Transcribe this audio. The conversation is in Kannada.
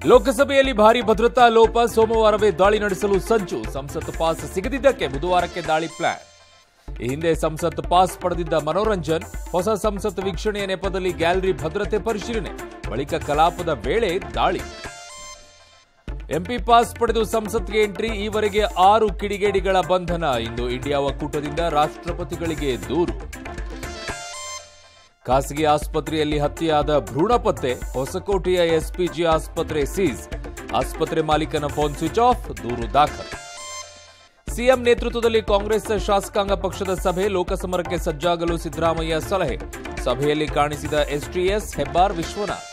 ಲೋಕಸಭೆಯಲ್ಲಿ ಭಾರಿ ಭದ್ರತಾ ಲೋಪ ಸೋಮವಾರವೇ ದಾಳಿ ನಡೆಸಲು ಸಂಚು ಸಂಸತ್ ಪಾಸ್ ಸಿಗದಿದ್ದಕ್ಕೆ ಬುಧವಾರಕ್ಕೆ ದಾಳಿ ಪ್ಲಾನ್ ಈ ಹಿಂದೆ ಸಂಸತ್ ಪಾಸ್ ಪಡೆದಿದ್ದ ಮನೋರಂಜನ್ ಹೊಸ ಸಂಸತ್ ವೀಕ್ಷಣೆಯ ನೆಪದಲ್ಲಿ ಗ್ಯಾಲರಿ ಭದ್ರತೆ ಪರಿಶೀಲನೆ ಬಳಿಕ ಕಲಾಪದ ವೇಳೆ ದಾಳಿ ಎಂಪಿ ಪಾಸ್ ಪಡೆದು ಸಂಸತ್ಗೆ ಎಂಟ್ರಿ ಈವರೆಗೆ ಆರು ಕಿಡಿಗೇಡಿಗಳ ಬಂಧನ ಇಂದು ಇಂಡಿಯಾ ಒಕ್ಕೂಟದಿಂದ ರಾಷ್ಟ್ರಪತಿಗಳಿಗೆ ದೂರು ಖಾಸಗಿ ಆಸ್ಪತ್ರೆಯಲ್ಲಿ ಹತ್ಯೆಯಾದ ಭ್ರೂಣ ಪತ್ತೆ ಹೊಸಕೋಟೆಯ ಎಸ್ಪಿಜಿ ಆಸ್ಪತ್ರೆ ಸೀಸ್ ಆಸ್ಪತ್ರೆ ಮಾಲೀಕನ ಫೋನ್ ಸ್ವಿಚ್ ಆಫ್ ದೂರು ದಾಖಲು ಸಿಎಂ ನೇತೃತ್ವದಲ್ಲಿ ಕಾಂಗ್ರೆಸ್ ಶಾಸಕಾಂಗ ಪಕ್ಷದ ಸಭೆ ಲೋಕಸಮರಕ್ಕೆ ಸಜ್ಜಾಗಲು ಸಿದ್ದರಾಮಯ್ಯ ಸಲಹೆ ಸಭೆಯಲ್ಲಿ ಕಾಣಿಸಿದ ಎಸ್ಟಿಎಸ್ ಹೆಬ್ಬಾರ್ ವಿಶ್ವನಾಥ್